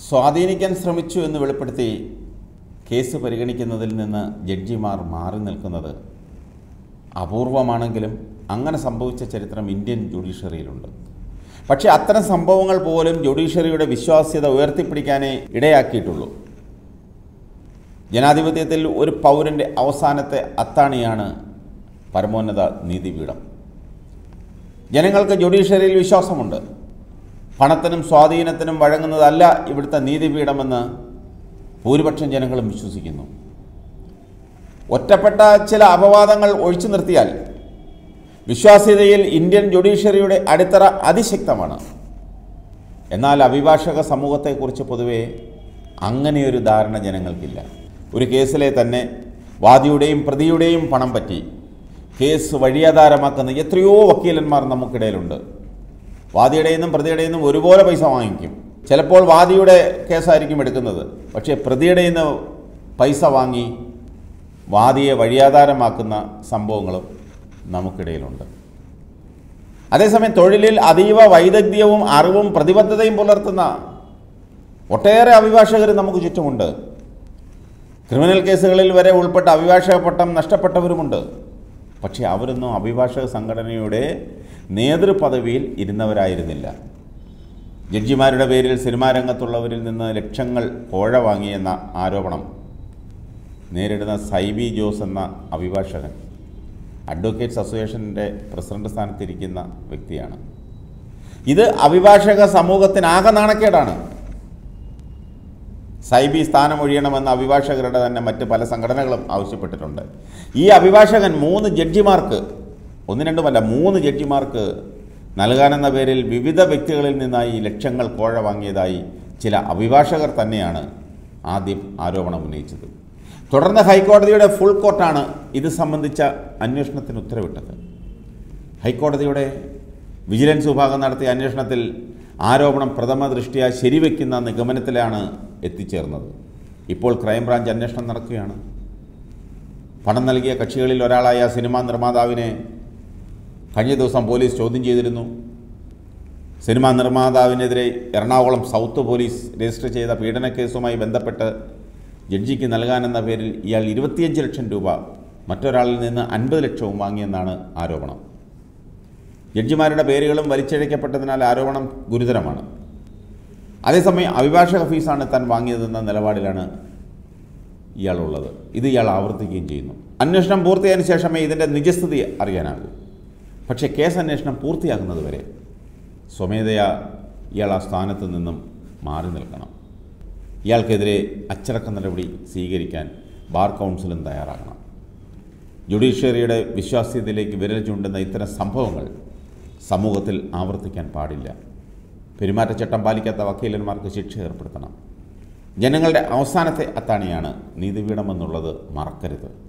സ്വാധീനിക്കാൻ ശ്രമിച്ചു എന്ന് വെളിപ്പെടുത്തി കേസ് പരിഗണിക്കുന്നതിൽ നിന്ന് ജഡ്ജിമാർ മാറി നിൽക്കുന്നത് അപൂർവമാണെങ്കിലും അങ്ങനെ സംഭവിച്ച ചരിത്രം ഇന്ത്യൻ ജുഡീഷ്യറിയിലുണ്ട് പക്ഷേ അത്തരം സംഭവങ്ങൾ പോലും ജുഡീഷ്യറിയുടെ വിശ്വാസ്യത ഉയർത്തിപ്പിടിക്കാനേ ഇടയാക്കിയിട്ടുള്ളൂ ജനാധിപത്യത്തിൽ ഒരു പൗരൻ്റെ അവസാനത്തെ അത്താണിയാണ് പരമോന്നത നീതിപീഠം ജനങ്ങൾക്ക് ജുഡീഷ്യറിയിൽ വിശ്വാസമുണ്ട് പണത്തിനും സ്വാധീനത്തിനും വഴങ്ങുന്നതല്ല ഇവിടുത്തെ നീതിപീഠമെന്ന് ഭൂരിപക്ഷം ജനങ്ങളും വിശ്വസിക്കുന്നു ഒറ്റപ്പെട്ട ചില അപവാദങ്ങൾ ഒഴിച്ചു നിർത്തിയാൽ വിശ്വാസ്യതയിൽ ഇന്ത്യൻ ജുഡീഷ്യറിയുടെ അടിത്തറ അതിശക്തമാണ് എന്നാൽ അഭിഭാഷക സമൂഹത്തെക്കുറിച്ച് പൊതുവെ അങ്ങനെയൊരു ധാരണ ജനങ്ങൾക്കില്ല ഒരു കേസിലെ തന്നെ വാദിയുടെയും പ്രതിയുടെയും പണം പറ്റി കേസ് വഴിയാധാരമാക്കുന്ന എത്രയോ വക്കീലന്മാർ നമുക്കിടയിലുണ്ട് വാദിയുടെ നിന്നും പ്രതിയുടെ നിന്നും ഒരുപോലെ പൈസ വാങ്ങിക്കും ചിലപ്പോൾ വാദിയുടെ കേസായിരിക്കും എടുക്കുന്നത് പക്ഷേ പ്രതിയുടെ നിന്ന് പൈസ വാങ്ങി വാദിയെ വഴിയാധാരമാക്കുന്ന സംഭവങ്ങളും നമുക്കിടയിലുണ്ട് അതേസമയം തൊഴിലിൽ അതീവ വൈദഗ്ധ്യവും അറിവും പ്രതിബദ്ധതയും പുലർത്തുന്ന ഒട്ടേറെ അഭിഭാഷകർ നമുക്ക് ചുറ്റുമുണ്ട് ക്രിമിനൽ കേസുകളിൽ വരെ ഉൾപ്പെട്ട അഭിഭാഷക പട്ടം നഷ്ടപ്പെട്ടവരുമുണ്ട് പക്ഷേ അവരൊന്നും അഭിഭാഷക സംഘടനയുടെ നേതൃപദവിയിൽ ഇരുന്നവരായിരുന്നില്ല ജഡ്ജിമാരുടെ പേരിൽ സിനിമാ രംഗത്തുള്ളവരിൽ നിന്ന് ലക്ഷങ്ങൾ കോഴ വാങ്ങിയെന്ന ആരോപണം നേരിടുന്ന സൈബി ജോസ് എന്ന അഭിഭാഷകൻ അഡ്വക്കേറ്റ്സ് അസോസിയേഷൻ്റെ പ്രസിഡന്റ് സ്ഥാനത്തിരിക്കുന്ന വ്യക്തിയാണ് ഇത് അഭിഭാഷക സമൂഹത്തിനാകെ നാണക്കേടാണ് സൈബി സ്ഥാനമൊഴിയണമെന്ന് അഭിഭാഷകരുടെ തന്നെ മറ്റ് പല സംഘടനകളും ആവശ്യപ്പെട്ടിട്ടുണ്ട് ഈ അഭിഭാഷകൻ മൂന്ന് ജഡ്ജിമാർക്ക് ഒന്ന് രണ്ടുമല്ല മൂന്ന് ജഡ്ജിമാർക്ക് നൽകാനെന്ന പേരിൽ വിവിധ വ്യക്തികളിൽ നിന്നായി ലക്ഷങ്ങൾ കോഴ വാങ്ങിയതായി ചില അഭിഭാഷകർ തന്നെയാണ് ആദ്യം ആരോപണം ഉന്നയിച്ചത് തുടർന്ന് ഹൈക്കോടതിയുടെ ഫുൾ കോർട്ടാണ് ഇത് സംബന്ധിച്ച അന്വേഷണത്തിന് ഉത്തരവിട്ടത് ഹൈക്കോടതിയുടെ വിജിലൻസ് വിഭാഗം നടത്തിയ അന്വേഷണത്തിൽ ആരോപണം പ്രഥമ ദൃഷ്ടിയ ശരിവെക്കുന്ന നിഗമനത്തിലാണ് എത്തിച്ചേർന്നത് ഇപ്പോൾ ക്രൈംബ്രാഞ്ച് അന്വേഷണം നടക്കുകയാണ് പണം നൽകിയ കക്ഷികളിൽ ഒരാളായ സിനിമാ നിർമ്മാതാവിനെ കഴിഞ്ഞ ദിവസം പോലീസ് ചോദ്യം ചെയ്തിരുന്നു സിനിമാ നിർമ്മാതാവിനെതിരെ എറണാകുളം സൗത്ത് പോലീസ് രജിസ്റ്റർ ചെയ്ത പീഡന കേസുമായി ബന്ധപ്പെട്ട് ജഡ്ജിക്ക് നൽകാനെന്ന പേരിൽ ഇയാൾ ഇരുപത്തിയഞ്ച് ലക്ഷം രൂപ മറ്റൊരാളിൽ നിന്ന് അൻപത് ലക്ഷവും വാങ്ങിയെന്നാണ് ആരോപണം ജഡ്ജിമാരുടെ പേരുകളും വലിച്ചിഴക്കപ്പെട്ടതിനാൽ ആരോപണം ഗുരുതരമാണ് അതേസമയം അഭിഭാഷക ഫീസാണ് താൻ വാങ്ങിയതെന്ന നിലപാടിലാണ് ഇയാളുള്ളത് ഇത് ഇയാൾ ആവർത്തിക്കുകയും ചെയ്യുന്നു അന്വേഷണം പൂർത്തിയായതിനു ശേഷമേ ഇതിൻ്റെ നിജസ്ഥിതി അറിയാനാകൂ പക്ഷേ കേസ് അന്വേഷണം പൂർത്തിയാകുന്നതുവരെ സ്വമേധയാ ഇയാൾ ആ സ്ഥാനത്ത് നിന്നും മാറി നിൽക്കണം ഇയാൾക്കെതിരെ അച്ചടക്ക നടപടി സ്വീകരിക്കാൻ ബാർ കൗൺസിലും തയ്യാറാകണം ജുഡീഷ്യറിയുടെ വിശ്വാസ്യതയിലേക്ക് വിരൽ ചൂണ്ടുന്ന ഇത്തരം സംഭവങ്ങൾ സമൂഹത്തിൽ ആവർത്തിക്കാൻ പാടില്ല പെരുമാറ്റച്ചട്ടം പാലിക്കാത്ത വക്കീലന്മാർക്ക് ശിക്ഷ ഏർപ്പെടുത്തണം ജനങ്ങളുടെ അവസാനത്തെ അത്താണിയാണ് നീതിപീഠമെന്നുള്ളത് മറക്കരുത്